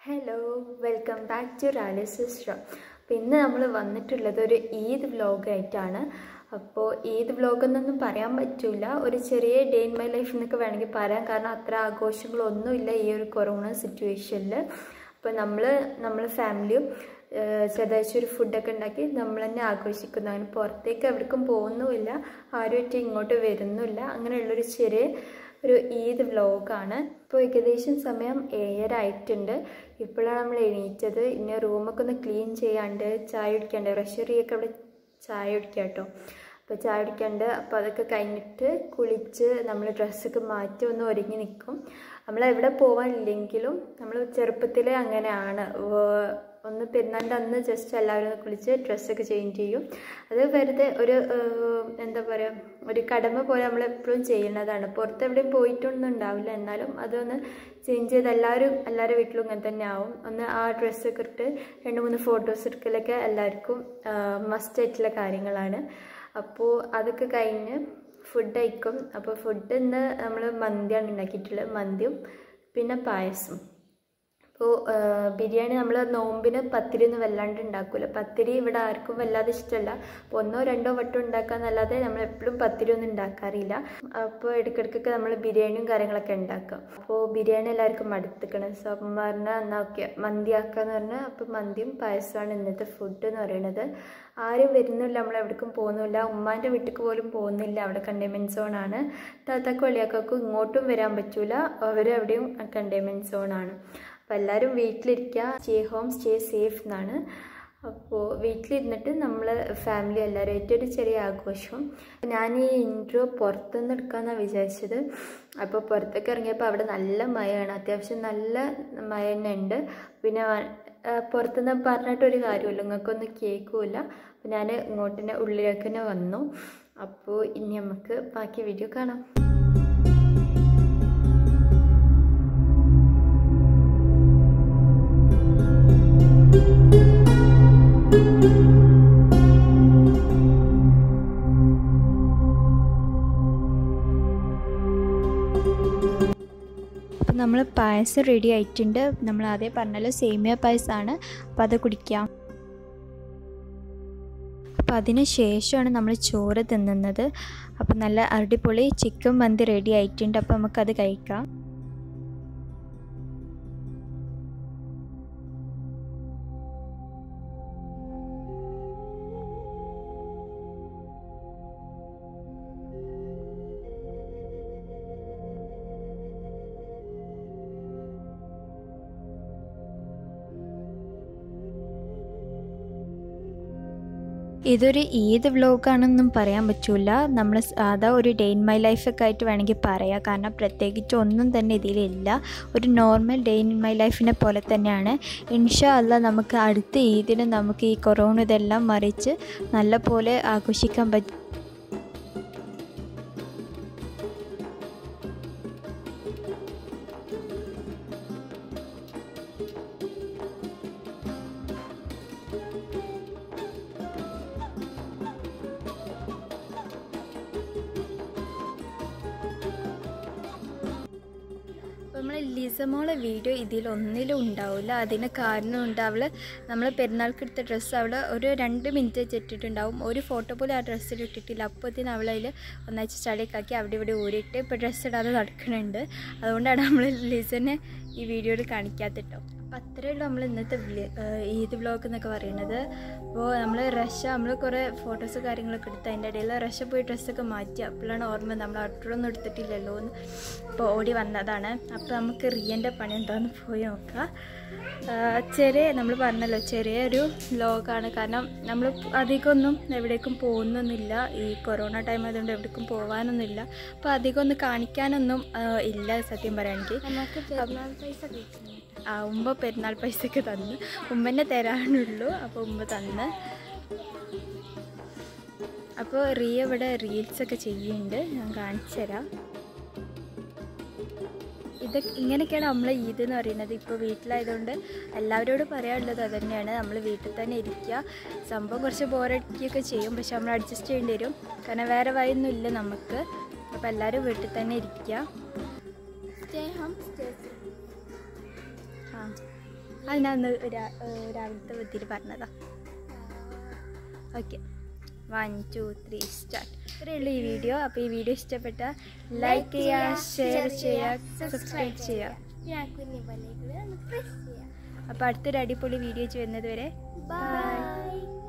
hello welcome back to റാലിസസ് show അപ്പോൾ ഇന്ന് നമ്മൾ വന്നിട്ടുള്ളത് ഒരു ഈദ് വ്ലോഗായിട്ടാണ് അപ്പോൾ ഈദ് വ്ലോഗ് എന്നൊന്നും പറയാൻ പറ്റില്ല ഒരു ചെറിയ ഡേ ഇൻ മൈ ലൈഫ് എന്നൊക്കെ വേണമെങ്കിൽ പറയാം കാരണം അത്ര ആഘോഷങ്ങളൊന്നുമില്ല ഈ ഒരു കൊറോണ സിറ്റുവേഷനിൽ അപ്പോൾ നമ്മൾ നമ്മൾ ഫാമിലിയും ചെറുതാഴ്ച ഒരു ഫുഡൊക്കെ ഉണ്ടാക്കി നമ്മൾ തന്നെ ആഘോഷിക്കുന്നു അങ്ങനെ പുറത്തേക്ക് എവിടേക്കും പോകുന്നുമില്ല ആരുമായിട്ട് ഇങ്ങോട്ട് വരുന്നില്ല അങ്ങനെയുള്ളൊരു ചെറിയ ഒരു ഈദ് വ്ലോഗാണ് ഇപ്പോൾ ഏകദേശം സമയം ഏഴര ആയിട്ടുണ്ട് ഇപ്പോഴാണ് നമ്മൾ എണീറ്റത് ഇനി റൂമൊക്കെ ഒന്ന് ക്ലീൻ ചെയ്യാണ്ട് ചായ കുടിക്കാണ്ട് റഷറിയൊക്കെ അവിടെ ചായ കുടിക്കാം കേട്ടോ അപ്പോൾ ചായ കുടിക്കാണ്ട് അപ്പോൾ അതൊക്കെ കഴിഞ്ഞിട്ട് കുളിച്ച് നമ്മൾ ഡ്രസ്സൊക്കെ മാറ്റി ഒന്ന് ഒരുങ്ങി നിൽക്കും നമ്മൾ എവിടെ പോകാനില്ലെങ്കിലും നമ്മൾ ചെറുപ്പത്തിലേ അങ്ങനെയാണ് ഒന്ന് പെരുന്നാളിൻ്റെ അന്ന് ജസ്റ്റ് എല്ലാവരും ഒന്ന് കുളിച്ച് ഡ്രസ്സൊക്കെ ചേഞ്ച് ചെയ്യും അത് വെറുതെ ഒരു എന്താ പറയുക ഒരു കടമ പോലെ നമ്മൾ എപ്പോഴും ചെയ്യുന്നതാണ് പുറത്ത് എവിടെയും പോയിട്ടൊന്നും ഉണ്ടാവില്ല എന്നാലും അതൊന്ന് ചേഞ്ച് ചെയ്ത് എല്ലാവരും എല്ലാവരുടെ വീട്ടിലും ഇങ്ങനെ തന്നെ ആവും ഒന്ന് ആ ഡ്രസ്സൊക്കെ ഇട്ട് രണ്ട് മൂന്ന് ഫോട്ടോസ് എടുക്കലൊക്കെ എല്ലാവർക്കും മസ്റ്റ് ആയിട്ടുള്ള കാര്യങ്ങളാണ് അപ്പോൾ അതൊക്കെ കഴിഞ്ഞ് ഫുഡ് കഴിക്കും അപ്പോൾ ഫുഡ് ഇന്ന് നമ്മൾ മന്തിയാണ് ഉണ്ടാക്കിയിട്ടുള്ളത് മന്തിയും പിന്നെ പായസം അപ്പോൾ ബിരിയാണി നമ്മൾ നോമ്പിന് പത്തിരി ഒന്നും വല്ലാണ്ട് ഉണ്ടാക്കില്ല പത്തിരി ഇവിടെ ആർക്കും വല്ലാതെ ഇഷ്ടമല്ല അപ്പോൾ ഒന്നോ രണ്ടോ വട്ടം ഉണ്ടാക്കാന്നല്ലാതെ നമ്മൾ എപ്പോഴും പത്തിരി ഒന്നും ഉണ്ടാക്കാറില്ല അപ്പോൾ ഇടയ്ക്കിടയ്ക്കൊക്കെ നമ്മൾ ബിരിയാണിയും കാര്യങ്ങളൊക്കെ ഉണ്ടാക്കുക അപ്പോൾ ബിരിയാണി എല്ലാവർക്കും മടുത്തിക്കണം സോ അപ്പം പറഞ്ഞാൽ എന്നാൽ ഓക്കെ മന്തി ആക്കാന്ന് പറഞ്ഞാൽ അപ്പോൾ മന്തിയും പായസമാണ് ഇന്നത്തെ ഫുഡ് എന്ന് പറയുന്നത് ആരും വരുന്നില്ല നമ്മൾ എവിടേക്കും പോകുന്നില്ല ഉമ്മാൻ്റെ വീട്ടിലേക്ക് പോലും പോകുന്നില്ല അവിടെ കണ്ടെയ്ൻമെൻറ്റ് സോണാണ് താത്താക്ക് വെളിയാക്കും ഇങ്ങോട്ടും വരാൻ പറ്റൂല അവരെവിടെയും കണ്ടെയ്ൻമെൻറ്റ് സോണാണ് അപ്പോൾ എല്ലാവരും വീട്ടിലിരിക്കുക സ്റ്റേ ഹോം സ്റ്റേ സേഫ് എന്നാണ് അപ്പോൾ വീട്ടിലിരുന്നിട്ട് നമ്മൾ ഫാമിലി എല്ലാവരുമായിട്ട് ഒരു ചെറിയ ആഘോഷം ഞാൻ ഈ ഇൻട്രോ പുറത്തുനിന്ന് എടുക്കാമെന്നാണ് വിചാരിച്ചത് അപ്പോൾ പുറത്തൊക്കെ ഇറങ്ങിയപ്പോൾ അവിടെ നല്ല മഴയാണ് അത്യാവശ്യം നല്ല മഴ തന്നെ ഉണ്ട് പിന്നെ പുറത്തുനിന്ന് പറഞ്ഞിട്ടൊരു കാര്യമില്ല നിങ്ങൾക്കൊന്നും കേൾക്കില്ല അപ്പോൾ ഞാൻ ഇങ്ങോട്ട് തന്നെ ഉള്ളിലേക്ക് തന്നെ വന്നു അപ്പോൾ ഇനി നമുക്ക് ബാക്കി വീഡിയോ കാണാം അപ്പം നമ്മൾ പായസം റെഡി ആയിട്ടുണ്ട് നമ്മൾ ആദ്യം പറഞ്ഞല്ലോ സേമിയ പായസമാണ് അപ്പോൾ അത് കുടിക്കാം അപ്പോൾ അതിന് ശേഷമാണ് നമ്മൾ ചോറ് തിന്നുന്നത് അപ്പോൾ നല്ല അടിപൊളി ചിക്കൻ മന്തി റെഡി ആയിട്ടുണ്ട് അപ്പോൾ നമുക്കത് കഴിക്കാം ഇതൊരു ഈദ് വ്ലോഗാണെന്നും പറയാൻ പറ്റില്ല നമ്മൾ സാധാ ഒരു ഡേ ഇൻ മൈ ലൈഫൊക്കെ ആയിട്ട് വേണമെങ്കിൽ പറയാം കാരണം പ്രത്യേകിച്ച് ഒന്നും തന്നെ ഇതിലില്ല ഒരു നോർമൽ ഡേ ഇൻ മൈ ലൈഫിനെ പോലെ തന്നെയാണ് ഇൻഷാ അല്ല നമുക്ക് അടുത്ത ഈദിന് നമുക്ക് ഈ കൊറോണ ഇതെല്ലാം മറിച്ച് നല്ല പോലെ ആഘോഷിക്കാൻ പറ്റും നമ്മൾ ലിസമോളെ വീഡിയോ ഇതിലൊന്നിലും ഉണ്ടാവില്ല അതിന് കാരണം ഉണ്ടാവില്ല നമ്മൾ പെരുന്നാൾക്ക് എടുത്ത ഡ്രസ്സ് അവൾ ഒരു രണ്ട് മിനിറ്റ് വെച്ചിട്ടുണ്ടാവും ഒരു ഫോട്ടോ പോലും ആ ഡ്രസ്സിൽ ഇട്ടിട്ടില്ല അപ്പോഴത്തേന് അവൾ അതിൽ ഒന്നാഴ്ച ചളിയൊക്കെ അവിടെ ഇവിടെ ഊരിയിട്ട് ഇപ്പോൾ ഡ്രസ്സ് ഇടാതെ നടക്കുന്നുണ്ട് അതുകൊണ്ടാണ് നമ്മൾ ലിസനെ ഈ വീഡിയോയിൽ കാണിക്കാത്തിട്ടോ അപ്പോൾ അത്രയേ ഉള്ളൂ നമ്മൾ ഇന്നത്തെ ഈദ് വ്ലോഗ് എന്നൊക്കെ പറയുന്നത് അപ്പോൾ നമ്മൾ റഷ നമ്മൾ കുറേ ഫോട്ടോസ് കാര്യങ്ങളൊക്കെ എടുത്ത് അതിൻ്റെ ഇടയിൽ റഷ പോയി ഡ്രസ്സൊക്കെ മാറ്റി അപ്പോഴാണ് ഓർമ്മ നമ്മൾ ഓർഡറൊന്നും എടുത്തിട്ടില്ലല്ലോ എന്ന് അപ്പോൾ ഓടി വന്നതാണ് അപ്പോൾ നമുക്ക് റിയൻ്റെ പണി എന്താണെന്ന് പോയി നോക്കാം ചെറിയ നമ്മൾ പറഞ്ഞല്ലോ ചെറിയൊരു വ്ലോഗാണ് കാരണം നമ്മൾ അധികമൊന്നും എവിടേക്കും പോകുന്നൊന്നുമില്ല ഈ കൊറോണ ടൈം ആയതുകൊണ്ട് എവിടേക്കും പോകാനൊന്നുമില്ല അപ്പോൾ അധികം ഒന്ന് കാണിക്കാനൊന്നും ഇല്ല സത്യം പറയുകയാണെങ്കിൽ നമുക്ക് പെരുന്നാൾ പൈസ കിട്ടുന്നു ആ ഉമ്മ പെരുന്നാൾ പൈസയൊക്കെ തന്ന് ഉമ്മനെ തരാനുള്ളൂ അപ്പോൾ ഉമ്മ തന്ന് അപ്പോൾ റിയ ഇവിടെ റീൽസൊക്കെ ചെയ്യുന്നുണ്ട് ഞാൻ കാണിച്ചു തരാം ഇത് ഇങ്ങനെയൊക്കെയാണ് നമ്മൾ ഈദ് എന്ന് പറയുന്നത് ഇപ്പോൾ വീട്ടിലായതുകൊണ്ട് എല്ലാവരോടും പറയാനുള്ളത് അത് തന്നെയാണ് നമ്മൾ വീട്ടിൽ തന്നെ ഇരിക്കുക സംഭവം കുറച്ച് ബോറടിക്കുകയൊക്കെ ചെയ്യും പക്ഷെ നമ്മൾ അഡ്ജസ്റ്റ് ചെയ്യേണ്ടി വരും കാരണം വേറെ വഴിയൊന്നും ഇല്ല നമുക്ക് അപ്പോൾ എല്ലാവരും വീട്ടിൽ തന്നെ ഇരിക്കുക സ്റ്റേ ഹോം സ്റ്റേ ആ അത് ഞാൻ ഒന്ന് രാ- ഏഹ് രാവിലത്തെ വൃത്തിയിൽ പറഞ്ഞതാ okay one two three start ഇത്രയുള്ളൂ ഈ വീഡിയോ അപ്പോൾ ഈ വീഡിയോ ഇഷ്ടപ്പെട്ട ലൈക്ക് ചെയ്യുക ഷെയർ ചെയ്യുക സബ്സ്ക്രൈബ് ചെയ്യുക ഞാൻ കുഞ്ഞു പോലെ പ്രസ് ചെയ്യാം അപ്പോൾ അടുത്തൊരു അടിപൊളി വീഡിയോ ചെയ്യുന്നത് വരെ ബൈ